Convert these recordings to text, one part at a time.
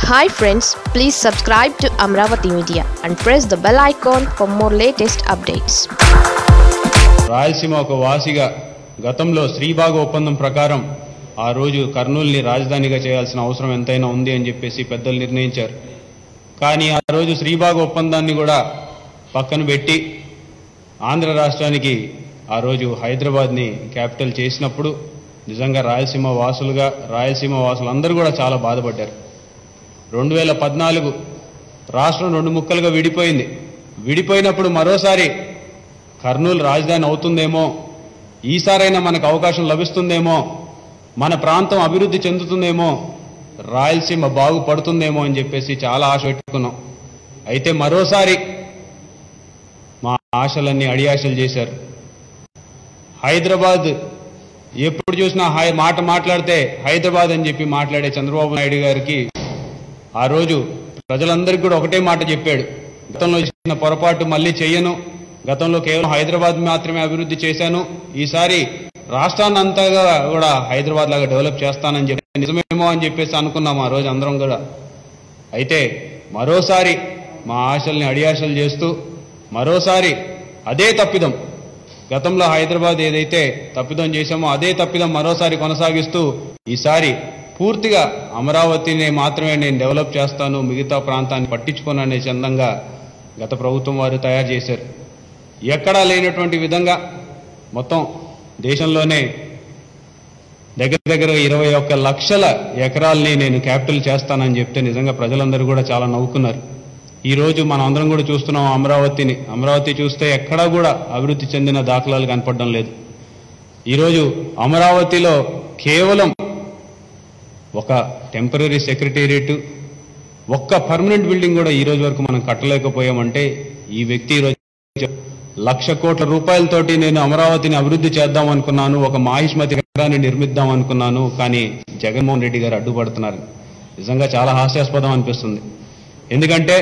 hi friends please subscribe to Amaravati media and press the bell icon for more latest updates Rayalaseema ఒక వాసిగా గతంలో శ్రీబాగ్ ఒప్పందం ప్రకారం ఆ రోజు కర్నూలుని రాజధానిగా చేయాల్సిన అవసరం ఎంతైనా ఉంది అని చెప్పేసి పెద్దలు నిర్ణయించారు కానీ ఆ రోజు శ్రీబాగ్ ఒప్పందాన్ని కూడా పక్కన పెట్టి ఆంధ్ర రాష్ట్రానికి ఆ రోజు హైదరాబాద్ని క్యాపిటల్ చేసినప్పుడు నిజంగా రాయలసీమ వాసులుగా రాయలసీమ వాసులు అందరూ కూడా చాలా బాధపడ్డారు రెండు వేల పద్నాలుగు రాష్ట్రం రెండు ముక్కలుగా విడిపోయింది విడిపోయినప్పుడు మరోసారి కర్నూలు రాజధాని అవుతుందేమో ఈసారైనా మనకు అవకాశం లభిస్తుందేమో మన ప్రాంతం అభివృద్ధి చెందుతుందేమో రాయలసీమ బాగుపడుతుందేమో అని చెప్పేసి చాలా ఆశ పెట్టుకున్నాం అయితే మరోసారి మా ఆశలన్నీ అడియాశలు చేశారు హైదరాబాద్ ఎప్పుడు చూసినా హై మాట మాట్లాడితే హైదరాబాద్ అని చెప్పి మాట్లాడే చంద్రబాబు నాయుడు గారికి ఆ రోజు ప్రజలందరికీ కూడా ఒకటే మాట చెప్పాడు గతంలో చేసిన పొరపాటు మళ్ళీ చెయ్యను గతంలో కేవలం హైదరాబాద్ మాత్రమే అభివృద్ధి చేశాను ఈసారి రాష్ట్రాన్ని అంతగా కూడా హైదరాబాద్ లాగా డెవలప్ చేస్తానని చెప్పి నిజమేమో అని చెప్పేసి అనుకున్నాం ఆ రోజు అందరం కూడా అయితే మరోసారి మా ఆశల్ని అడియాశలు చేస్తూ మరోసారి అదే తప్పిదం గతంలో హైదరాబాద్ ఏదైతే తప్పిదం చేశామో అదే తప్పిదం మరోసారి కొనసాగిస్తూ ఈసారి పూర్తిగా అమరావతిని మాత్రమే నేను డెవలప్ చేస్తాను మిగతా ప్రాంతాన్ని పట్టించుకోననే చందంగా గత ప్రభుత్వం వారు తయారు చేశారు ఎక్కడా లేనటువంటి విధంగా మొత్తం దేశంలోనే దగ్గర దగ్గర ఇరవై ఒక్క లక్షల ఎకరాల్ని నేను క్యాపిటల్ చేస్తానని చెప్తే నిజంగా ప్రజలందరూ కూడా చాలా నవ్వుకున్నారు ఈ రోజు మనం అందరం కూడా చూస్తున్నాం అమరావతిని అమరావతి చూస్తే ఎక్కడా కూడా అభివృద్ధి చెందిన దాఖలాలు కనపడడం లేదు ఈరోజు అమరావతిలో కేవలం ఒక టెంపరీ సెక్రటేరియట్ ఒక్క పర్మనెంట్ బిల్డింగ్ కూడా ఈ రోజు వరకు మనం కట్టలేకపోయామంటే ఈ వ్యక్తి ఈరోజు లక్ష కోట్ల రూపాయలతోటి నేను అమరావతిని అభివృద్ధి చేద్దాం అనుకున్నాను ఒక మాహిష్మతి నగరాన్ని నిర్మిద్దాం అనుకున్నాను కానీ జగన్మోహన్ రెడ్డి గారు అడ్డుపడుతున్నారు నిజంగా చాలా హాస్యాస్పదం అనిపిస్తుంది ఎందుకంటే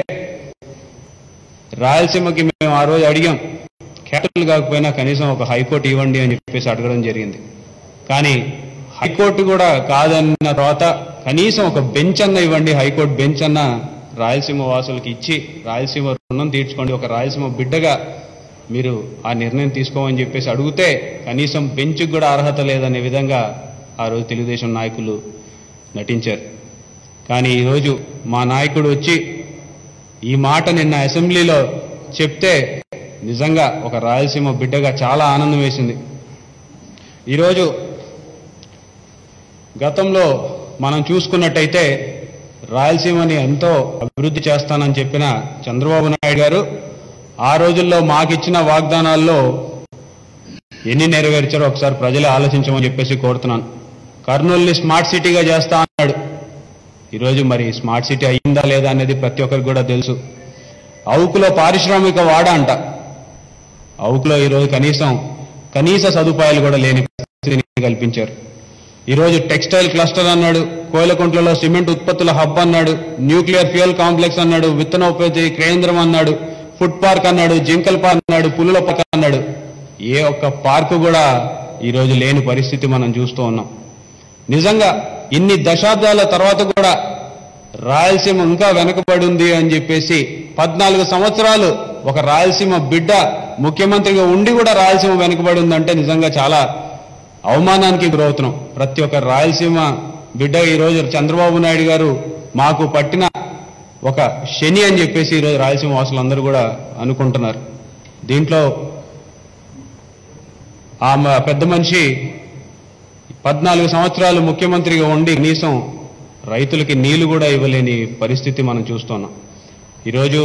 రాయలసీమకి మేము ఆ రోజు అడిగాం క్యాపిటల్ కాకపోయినా కనీసం ఒక హైకోర్టు ఇవ్వండి అని చెప్పేసి అడగడం జరిగింది కానీ హైకోర్టు కూడా కాదన్న తర్వాత కనీసం ఒక బెంచ్ అన్న ఇవ్వండి హైకోర్టు బెంచ్ అన్న రాయలసీమ వాసులకి ఇచ్చి రాయలసీమ రుణం తీర్చుకోండి ఒక రాయలసీమ బిడ్డగా మీరు ఆ నిర్ణయం తీసుకోమని చెప్పేసి అడిగితే కనీసం బెంచ్కి కూడా అర్హత లేదనే విధంగా ఆ రోజు తెలుగుదేశం నాయకులు నటించారు కానీ ఈరోజు మా నాయకుడు వచ్చి ఈ మాట నిన్న అసెంబ్లీలో చెప్తే నిజంగా ఒక రాయలసీమ బిడ్డగా చాలా ఆనందం వేసింది ఈరోజు గతంలో మనం చూసుకున్నట్టయితే రాయలసీమని ఎంతో అభివృద్ధి చేస్తానని చెప్పిన చంద్రబాబు నాయుడు గారు ఆ రోజుల్లో మాకిచ్చిన వాగ్దానాల్లో ఎన్ని నెరవేర్చారో ఒకసారి ప్రజలే ఆలోచించమని చెప్పేసి కోరుతున్నాను కర్నూలుని స్మార్ట్ సిటీగా చేస్తా అన్నాడు ఈరోజు మరి స్మార్ట్ సిటీ అయ్యిందా లేదా అనేది ప్రతి ఒక్కరికి కూడా తెలుసు అవుకులో పారిశ్రామిక వాడ అంట అవుకులో ఈరోజు కనీసం కనీస సదుపాయాలు కూడా లేని పరిస్థితిని కల్పించారు ఈరోజు టెక్స్టైల్ క్లస్టర్ అన్నాడు కోయలకుంట్లలో సిమెంట్ ఉత్పత్తుల హబ్ అన్నాడు న్యూక్లియర్ ఫ్యూయల్ కాంప్లెక్స్ అన్నాడు విత్తనోపేతి కేంద్రం అన్నాడు ఫుడ్ పార్క్ అన్నాడు జింకల్ పార్క్ అన్నాడు పులుల పార్క్ అన్నాడు ఏ ఒక్క పార్కు కూడా ఈరోజు లేని పరిస్థితి మనం చూస్తూ ఉన్నాం నిజంగా ఇన్ని దశాబ్దాల తర్వాత కూడా రాయలసీమ ఇంకా వెనకబడి ఉంది అని చెప్పేసి పద్నాలుగు సంవత్సరాలు ఒక రాయలసీమ బిడ్డ ముఖ్యమంత్రిగా ఉండి కూడా రాయలసీమ వెనకబడి ఉందంటే నిజంగా చాలా అవమానానికి గురవుతున్నాం ప్రతి ఒక్క రాయలసీమ బిడ్డ ఈరోజు చంద్రబాబు నాయుడు గారు మాకు పట్టిన ఒక శని అని చెప్పేసి ఈరోజు రాయలసీమ వాసులందరూ కూడా అనుకుంటున్నారు దీంట్లో ఆ మ- పెద్ద మనిషి పద్నాలుగు సంవత్సరాలు ముఖ్యమంత్రిగా ఉండి కనీసం రైతులకి నీళ్లు కూడా ఇవ్వలేని పరిస్థితి మనం చూస్తున్నాం ఈరోజు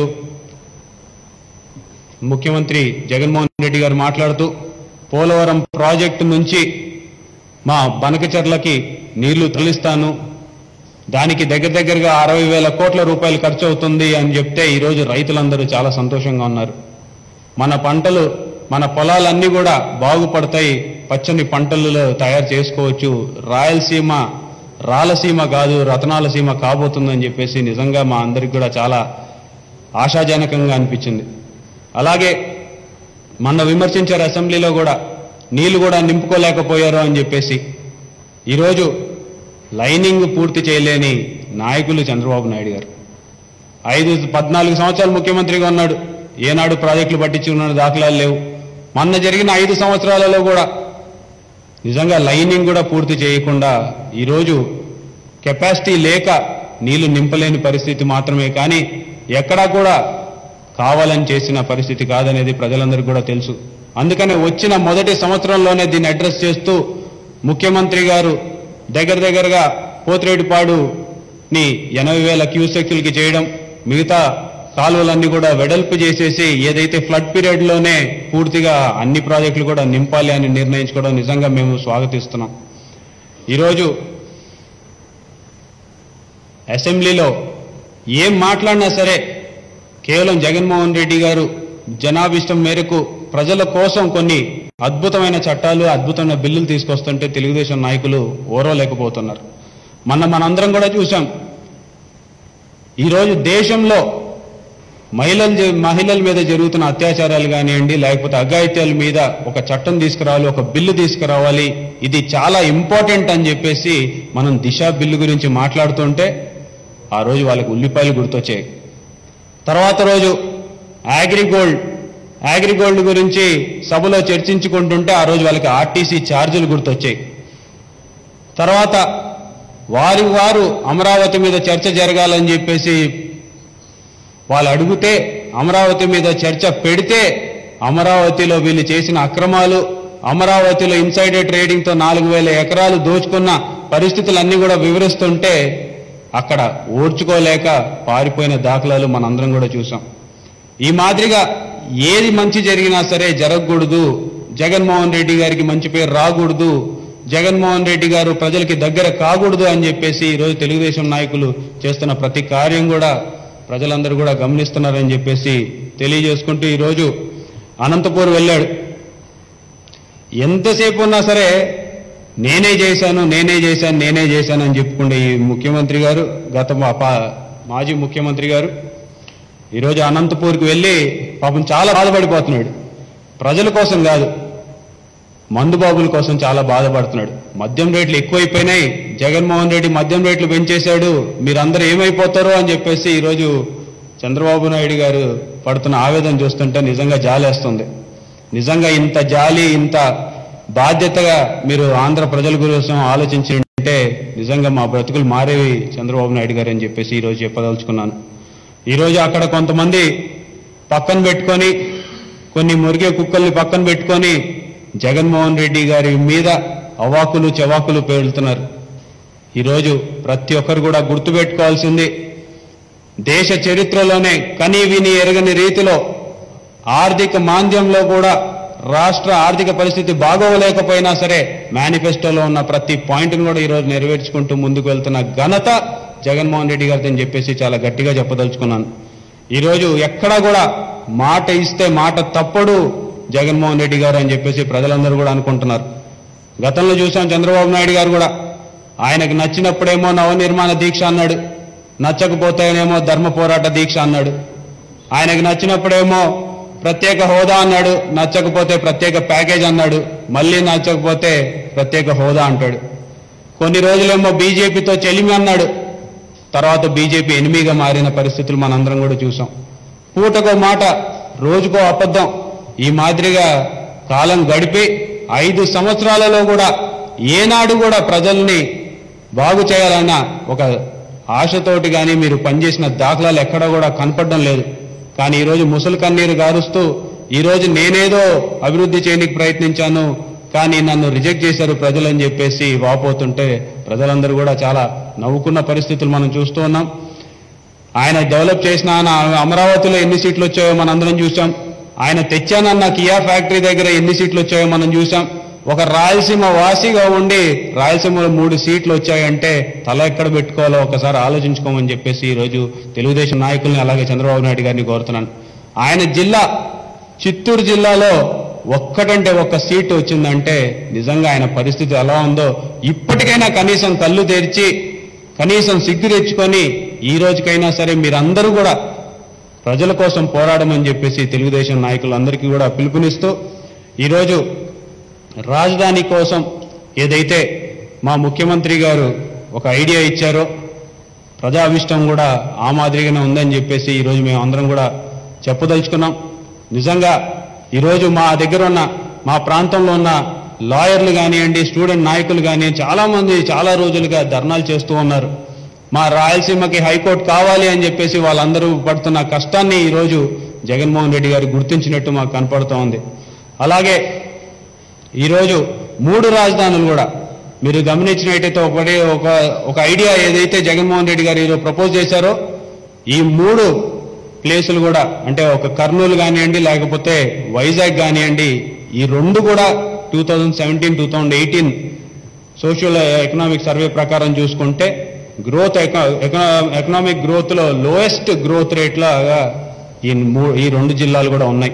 ముఖ్యమంత్రి జగన్మోహన్ రెడ్డి గారు మాట్లాడుతూ పోలవరం ప్రాజెక్టు నుంచి మా బనకచెర్లకి నీళ్లు తరలిస్తాను దానికి దగ్గర దగ్గరగా అరవై వేల కోట్ల రూపాయలు ఖర్చు అవుతుంది అని చెప్తే ఈరోజు రైతులందరూ చాలా సంతోషంగా ఉన్నారు మన పంటలు మన పొలాలన్నీ కూడా బాగుపడతాయి పచ్చని పంటలలో తయారు చేసుకోవచ్చు రాయలసీమ రాలసీమ కాదు రతనాల సీమ కాబోతుందని చెప్పేసి నిజంగా మా అందరికి కూడా చాలా ఆశాజనకంగా అనిపించింది అలాగే మొన్న విమర్శించారు అసెంబ్లీలో కూడా నీళ్లు కూడా నింపుకోలేకపోయారు అని చెప్పేసి ఈరోజు లైనింగ్ పూర్తి చేయలేని నాయకులు చంద్రబాబు నాయుడు గారు ఐదు పద్నాలుగు సంవత్సరాలు ముఖ్యమంత్రిగా ఉన్నాడు ఏనాడు ప్రాజెక్టులు పట్టించుకున్న దాఖలాలు లేవు మొన్న జరిగిన ఐదు సంవత్సరాలలో కూడా నిజంగా లైనింగ్ కూడా పూర్తి చేయకుండా ఈరోజు కెపాసిటీ లేక నీళ్లు నింపలేని పరిస్థితి మాత్రమే కానీ ఎక్కడా కూడా కావాలని చేసిన పరిస్థితి కాదనేది ప్రజలందరికీ కూడా తెలుసు అందుకనే వచ్చిన మొదటి సంవత్సరంలోనే దీన్ని అడ్రస్ చేస్తూ ముఖ్యమంత్రి గారు దగ్గర దగ్గరగా పోతిరెడ్డిపాడుని ఎనభై వేల క్యూసెక్యులకి చేయడం మిగతా కాలువలన్నీ కూడా వెడల్పు చేసేసి ఏదైతే ఫ్లడ్ పీరియడ్ లోనే పూర్తిగా అన్ని ప్రాజెక్టులు కూడా నింపాలి అని నిర్ణయించుకోవడం నిజంగా మేము స్వాగతిస్తున్నాం ఈరోజు అసెంబ్లీలో ఏం మాట్లాడినా సరే కేవలం జగన్మోహన్ రెడ్డి గారు జనాభిష్టం మేరకు ప్రజల కోసం కొన్ని అద్భుతమైన చట్టాలు అద్భుతమైన బిల్లులు తీసుకొస్తుంటే తెలుగుదేశం నాయకులు ఓరవలేకపోతున్నారు మొన్న మనందరం కూడా చూసాం ఈరోజు దేశంలో మహిళల జ- మహిళల మీద జరుగుతున్న అత్యాచారాలు కానివ్వండి లేకపోతే అఘాయిత్యాల మీద ఒక చట్టం తీసుకురావాలి ఒక బిల్లు తీసుకురావాలి ఇది చాలా ఇంపార్టెంట్ అని చెప్పేసి మనం దిశ బిల్లు గురించి మాట్లాడుతుంటే ఆ రోజు వాళ్ళకి ఉల్లిపాయలు గుర్తొచ్చాయి తర్వాత రోజు అగ్రిగోల్డ్ అగ్రిగోల్డ్ గురించి సభలో చర్చించుకుంటుంటే ఆ రోజు వాళ్ళకి ఆర్టీసీ ఛార్జీలు గుర్తొచ్చాయి తర్వాత వారి వారు అమరావతి మీద చర్చ జరగాలని చెప్పేసి వాళ్ళు అడిగితే అమరావతి మీద చర్చ పెడితే అమరావతిలో వీళ్ళు చేసిన అక్రమాలు అమరావతిలో ఇన్సైడర్ ట్రేడింగ్తో నాలుగు వేల ఎకరాలు దోచుకున్న పరిస్థితులన్నీ కూడా వివరిస్తుంటే అక్కడ ఓర్చుకోలేక పారిపోయిన దాఖలాలు మనందరం కూడా చూసాం ఈ మాదిరిగా ఏది మంచి జరిగినా సరే జరగకూడదు జగన్మోహన్ రెడ్డి గారికి మంచి పేరు రాకూడదు జగన్మోహన్ రెడ్డి గారు ప్రజలకి దగ్గర కాకూడదు అని చెప్పేసి ఈరోజు తెలుగుదేశం నాయకులు చేస్తున్న ప్రతి కార్యం కూడా ప్రజలందరూ కూడా గమనిస్తున్నారని చెప్పేసి తెలియజేసుకుంటూ ఈరోజు అనంతపూర్ వెళ్ళాడు ఎంతసేపు ఉన్నా సరే నేనే చేశాను నేనే చేశాను నేనే చేశాను అని చెప్పుకుంటే ఈ ముఖ్యమంత్రి గారు గత మా- పా- మాజీ ముఖ్యమంత్రి గారు ఈరోజు అనంతపూర్కి వెళ్ళి పాపం చాలా బాధపడిపోతున్నాడు ప్రజల కోసం కాదు మందుబాబుల కోసం చాలా బాధపడుతున్నాడు మద్యం రేట్లు ఎక్కువైపోయినాయి జగన్మోహన్ రెడ్డి మద్యం రేట్లు పెంచేశాడు మీరందరూ ఏమైపోతారో అని చెప్పేసి ఈరోజు చంద్రబాబు నాయుడు గారు పడుతున్న ఆవేదన చూస్తుంటే నిజంగా జాలేస్తుంది నిజంగా ఇంత జాలి ఇంత బాధ్యతగా మీరు ఆంధ్ర ప్రజల కోసం ఆలోచించింటే నిజంగా మా బ్రతుకులు మారేవి చంద్రబాబు నాయుడు గారు అని చెప్పేసి ఈరోజు చెప్పదలుచుకున్నాను ఈరోజు అక్కడ కొంతమంది పక్కన పెట్టుకొని కొన్ని మురిగే కుక్కల్ని పక్కన పెట్టుకొని జగన్మోహన్ రెడ్డి గారి మీద అవాకులు చెవాకులు పేలుతున్నారు ఈరోజు ప్రతి ఒక్కరు కూడా గుర్తుపెట్టుకోవాల్సింది దేశ చరిత్రలోనే కనీ విని ఎరగని రీతిలో ఆర్థిక మాంద్యంలో కూడా రాష్ట్ర ఆర్థిక పరిస్థితి బాగోలేకపోయినా సరే మేనిఫెస్టోలో ఉన్న ప్రతి పాయింట్ను కూడా ఈరోజు నెరవేర్చుకుంటూ ముందుకు వెళ్తున్న ఘనత జగన్మోహన్ రెడ్డి గారితో అని చెప్పేసి చాలా గట్టిగా చెప్పదలుచుకున్నాను ఈరోజు ఎక్కడా కూడా మాట ఇస్తే మాట తప్పడు జగన్మోహన్ రెడ్డి గారు అని చెప్పేసి ప్రజలందరూ కూడా అనుకుంటున్నారు గతంలో చూసాం చంద్రబాబు నాయుడు గారు కూడా ఆయనకు నచ్చినప్పుడేమో నవనిర్మాణ దీక్ష అన్నాడు నచ్చకపోతేనేమో ధర్మ పోరాట దీక్ష అన్నాడు ఆయనకు నచ్చినప్పుడేమో ప్రత్యేక హోదా అన్నాడు నచ్చకపోతే ప్రత్యేక ప్యాకేజ్ అన్నాడు మళ్ళీ నచ్చకపోతే ప్రత్యేక హోదా అంటాడు కొన్ని రోజులేమో బీజేపీతో చెలిమి అన్నాడు తర్వాత బీజేపీ ఎనిమిగా మారిన పరిస్థితులు మనందరం కూడా చూసాం పూటకో మాట రోజుకో అబద్ధం ఈ మాదిరిగా కాలం గడిపి ఐదు సంవత్సరాలలో కూడా ఏనాడు కూడా ప్రజల్ని బాగు చేయాలన్న ఒక ఆశతోటి కానీ మీరు పనిచేసిన దాఖలాలు ఎక్కడ కూడా కనపడడం లేదు కానీ ఈరోజు ముసలి కన్నీరు గారుస్తూ ఈరోజు నేనేదో అభివృద్ధి చేయడానికి ప్రయత్నించాను కానీ నన్ను రిజెక్ట్ చేశారు ప్రజలు అని చెప్పేసి వాపోతుంటే ప్రజలందరూ కూడా చాలా నవ్వుకున్న పరిస్థితులు మనం చూస్తూ ఉన్నాం ఆయన డెవలప్ చేసిన ఆయన అమరావతిలో ఎన్ని సీట్లు వచ్చాయో మనందరం చూసాం ఆయన తెచ్చానన్న కియా ఫ్యాక్టరీ దగ్గర ఎన్ని సీట్లు వచ్చాయో మనం చూసాం ఒక రాయలసీమ వాసిగా ఉండి రాయలసీమలో మూడు సీట్లు వచ్చాయంటే తల ఎక్కడ పెట్టుకోవాలో ఒకసారి ఆలోచించుకోమని చెప్పేసి ఈరోజు తెలుగుదేశం నాయకుల్ని అలాగే చంద్రబాబు నాయుడు గారిని కోరుతున్నాను ఆయన జిల్లా చిత్తూరు జిల్లాలో ఒక్కటంటే ఒక్క సీటు వచ్చిందంటే నిజంగా ఆయన పరిస్థితి ఎలా ఉందో ఇప్పటికైనా కనీసం కళ్ళు తెరిచి కనీసం సిగ్గు తెచ్చుకొని ఈ రోజుకైనా సరే మీరందరూ కూడా ప్రజల కోసం పోరాడమని చెప్పేసి తెలుగుదేశం నాయకులందరికీ కూడా పిలుపునిస్తూ ఈరోజు రాజధాని కోసం ఏదైతే మా ముఖ్యమంత్రి గారు ఒక ఐడియా ఇచ్చారో ప్రజాభిష్టం కూడా ఆ మాదిరిగానే ఉందని చెప్పేసి ఈరోజు మేము అందరం కూడా చెప్పదలుచుకున్నాం నిజంగా ఈరోజు మా దగ్గర ఉన్న మా ప్రాంతంలో ఉన్న లాయర్లు కానివ్వండి స్టూడెంట్ నాయకులు కానీ చాలా మంది చాలా రోజులుగా ధర్నాలు చేస్తూ ఉన్నారు మా రాయలసీమకి హైకోర్టు కావాలి అని చెప్పేసి వాళ్ళందరూ పడుతున్న కష్టాన్ని ఈరోజు జగన్మోహన్ రెడ్డి గారు గుర్తించినట్టు మాకు కనపడుతూ ఉంది అలాగే ఈరోజు మూడు రాజధానులు కూడా మీరు గమనించినట్టయితే ఒకటి ఒక ఒక ఐడియా ఏదైతే జగన్మోహన్ రెడ్డి గారు ఈరోజు ప్రపోజ్ చేశారో ఈ మూడు ప్లేసులు కూడా అంటే ఒక కర్నూలు కానివ్వండి లేకపోతే వైజాగ్ కానివ్వండి ఈ రెండు కూడా two thousand seventeen two thousand eighteen social economic survey ప్రకారం చూసుకుంటే గ్రోత్ ఎకనామిక్ గ్రోత్లో లోయెస్ట్ గ్రోత్ రేట్లాగా ఈ మూ- ఈ రెండు జిల్లాలు కూడా ఉన్నాయి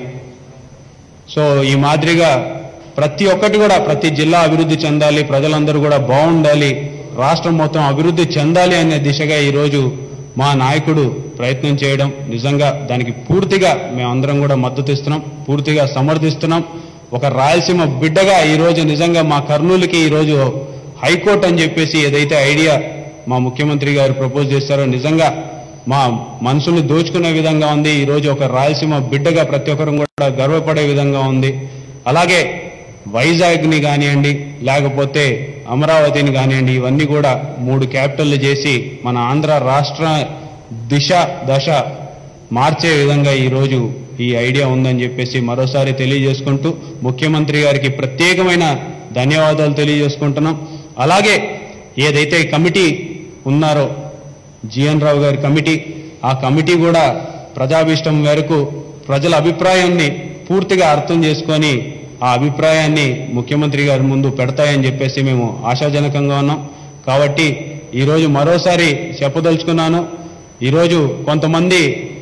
సో ఈ మాదిరిగా ప్రతి ఒక్కటి కూడా ప్రతి జిల్లా అభివృద్ధి చెందాలి ప్రజలందరూ కూడా బాగుండాలి రాష్ట్రం మొత్తం అభివృద్ధి చెందాలి అనే దిశగా ఈరోజు మా నాయకుడు ప్రయత్నం చేయడం నిజంగా దానికి పూర్తిగా మేమందరం కూడా మద్దతు ఇస్తున్నాం పూర్తిగా సమర్థిస్తున్నాం ఒక రాయలసీమ బిడ్డగా ఈరోజు నిజంగా మా కర్నూలుకి ఈరోజు హైకోర్టు అని చెప్పేసి ఏదైతే ఐడియా మా ముఖ్యమంత్రి గారు ప్రపోజ్ చేస్తారో నిజంగా మా మనసుని దోచుకునే విధంగా ఉంది ఈరోజు ఒక రాయలసీమ బిడ్డగా ప్రతి ఒక్కరు కూడా గర్వపడే విధంగా ఉంది అలాగే వైజాగ్ని కానివ్వండి లేకపోతే అమరావతిని కానివ్వండి ఇవన్నీ కూడా మూడు క్యాపిటల్లు చేసి మన ఆంధ్ర రాష్ట్ర దిశ దశ మార్చే విధంగా ఈరోజు ఈ ఐడియా ఉందని చెప్పేసి మరోసారి తెలియజేసుకుంటూ ముఖ్యమంత్రి గారికి ప్రత్యేకమైన ధన్యవాదాలు తెలియజేసుకుంటున్నాం అలాగే ఏదైతే కమిటీ ఉన్నారో జిఎన్ రావు గారి కమిటీ ఆ కమిటీ కూడా ప్రజాభీష్టం మేరకు ప్రజల అభిప్రాయాన్ని పూర్తిగా అర్థం చేసుకొని ఆ అభిప్రాయాన్ని ముఖ్యమంత్రి గారి ముందు పెడతాయని చెప్పేసి మేము ఆశాజనకంగా ఉన్నాం కాబట్టి ఈరోజు మరోసారి చెప్పదలుచుకున్నాను ఈరోజు కొంతమంది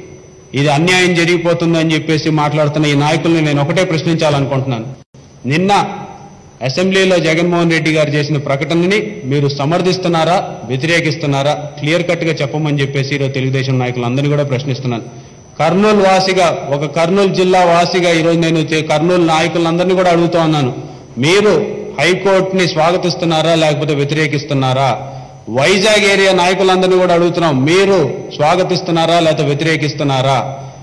ఇది అన్యాయం జరిగిపోతుందని చెప్పేసి మాట్లాడుతున్న ఈ నాయకుల్ని నేను ఒకటే ప్రశ్నించాలనుకుంటున్నాను నిన్న అసెంబ్లీలో జగన్మోహన్ రెడ్డి గారు చేసిన ప్రకటనని మీరు సమర్థిస్తున్నారా వ్యతిరేకిస్తున్నారా క్లియర్ కట్ గా చెప్పమని చెప్పేసి ఈరోజు తెలుగుదేశం నాయకులందరినీ కూడా ప్రశ్నిస్తున్నాను కర్నూలు వాసిగా ఒక కర్నూలు జిల్లా వాసిగా ఈరోజు నేను తె- కర్నూలు నాయకులందరినీ కూడా అడుగుతా ఉన్నాను మీరు హైకోర్టుని స్వాగతిస్తున్నారా లేకపోతే వ్యతిరేకిస్తున్నారా వైజాగ్ ఏరియా నాయకులందరినీ కూడా అడుగుతున్నాం మీరు స్వాగతిస్తున్నారా లేకపోతే వ్యతిరేకిస్తున్నారా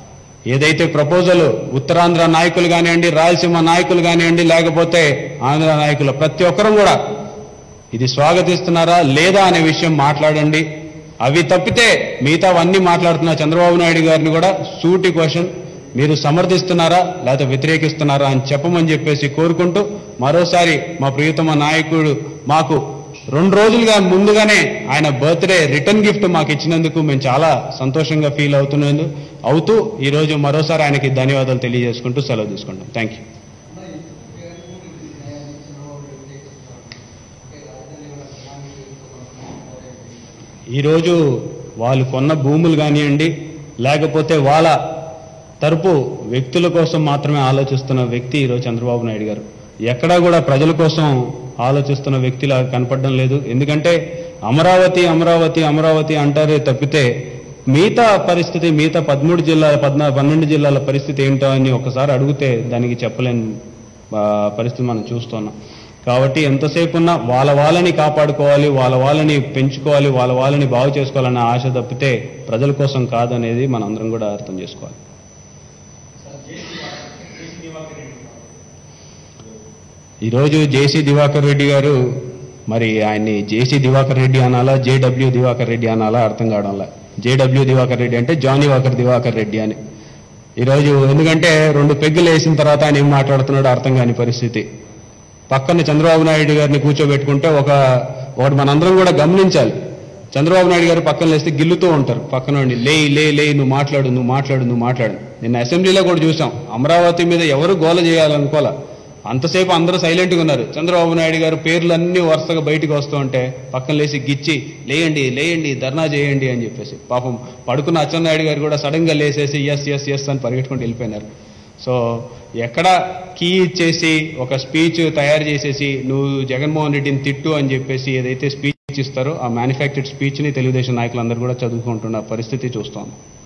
ఏదైతే ప్రపోజల్ ఉత్తరాంధ్ర నాయకులు కానివ్వండి రాయలసీమ నాయకులు కానివ్వండి లేకపోతే ఆంధ్ర నాయకులు ప్రతి ఒక్కరూ కూడా ఇది స్వాగతిస్తున్నారా లేదా అనే విషయం మాట్లాడండి అవి తప్పితే మిగతావన్నీ మాట్లాడుతున్న చంద్రబాబు నాయుడు గారిని కూడా సూటి క్వశ్చన్ మీరు సమర్థిస్తున్నారా లేదా వ్యతిరేకిస్తున్నారా అని చెప్పమని చెప్పేసి కోరుకుంటూ మరోసారి మా ప్రియతమ నాయకుడు మాకు రెండు రోజులుగా ముందుగానే ఆయన బర్త్డే రిటర్న్ గిఫ్ట్ మాకు ఇచ్చినందుకు మేము చాలా సంతోషంగా ఫీల్ అవుతున్నందు అవుతూ ఈరోజు మరోసారి ఆయనకి ధన్యవాదాలు తెలియజేసుకుంటూ సెలవు తీసుకుంటాం థ్యాంక్ యూ ఈరోజు వాళ్ళు కొన్న భూములు కానివ్వండి లేకపోతే వాళ్ళ తరపు వ్యక్తుల కోసం మాత్రమే ఆలోచిస్తున్న వ్యక్తి ఈరోజు చంద్రబాబు నాయుడు గారు ఎక్కడా కూడా ప్రజల కోసం ఆలోచిస్తున్న వ్యక్తిలా కనపడడం లేదు ఎందుకంటే అమరావతి అమరావతి అమరావతి అంటారే తప్పితే మిగతా పరిస్థితి మిగతా పదమూడు జిల్లాల పద్నా పన్నెండు జిల్లాల పరిస్థితి ఏంటో అని ఒకసారి అడిగితే దానికి చెప్పలేని ఆ, పరిస్థితి మనం చూస్తున్నాం కాబట్టి ఎంతసేపు ఉన్నా వాళ్ళ వాళ్ళని కాపాడుకోవాలి వాళ్ళ వాళ్ళని పెంచుకోవాలి వాళ్ళ వాళ్ళని బాగు చేసుకోవాలన్న ఆశ తప్పితే ప్రజల కోసం కాదనేది మనం అందరం కూడా అర్థం చేసుకోవాలి ఈరోజు జేసీ దివాకర్ రెడ్డి గారు మరి ఆయన్ని జేసీ దివాకర్ రెడ్డి అనాలా జేడబ్ల్యూ దివాకర్ రెడ్డి అనాలా అర్థం కావడంలా జేడబ్ల్యూ దివాకర్ రెడ్డి అంటే జానీ వాకర్ దివాకర్ రెడ్డి అని ఈరోజు ఎందుకంటే రెండు పెగ్గులు వేసిన తర్వాత ఆయన ఏం మాట్లాడుతున్నాడో అర్థం కాని పరిస్థితి పక్కన చంద్రబాబు నాయుడు గారిని కూర్చోబెట్టుకుంటే ఒక ఒకటి మనందరం కూడా గమనించాలి చంద్రబాబు నాయుడు గారు పక్కన లేస్తే గిల్లుతూ ఉంటారు పక్కన ఉండి, లే లే లే నువ్వు మాట్లాడు నువ్వు మాట్లాడు నువ్వు మాట్లాడు నిన్న అసెంబ్లీలో కూడా చూసాం అమరావతి మీద ఎవరు గోల చేయాలనుకోలే అంతసేపు అందరూ సైలెంట్గా ఉన్నారు చంద్రబాబు నాయుడు గారు పేర్లు అన్ని వరుసగా బయటకు వస్తూ ఉంటే పక్కన లేచి గిచ్చి లేయండి లేయండి ధర్నా చేయండి అని చెప్పేసి పాపం పడుకున్న అచ్చెన్నాయుడు గారు కూడా సడన్ గా లేసేసి ఎస్ ఎస్ ఎస్ అని పరిగెట్టుకుంటూ వెళ్ళిపోయినారు సో ఎక్కడ కీ ఇచ్చేసి ఒక స్పీచ్ తయారు చేసేసి నువ్వు జగన్మోహన్ రెడ్డిని తిట్టు అని చెప్పేసి ఏదైతే స్పీచ్ ఇస్తారో ఆ మ్యానుఫ్యాక్చర్డ్ స్పీచ్ని తెలుగుదేశం నాయకులందరూ కూడా చదువుకుంటున్న పరిస్థితి చూస్తాం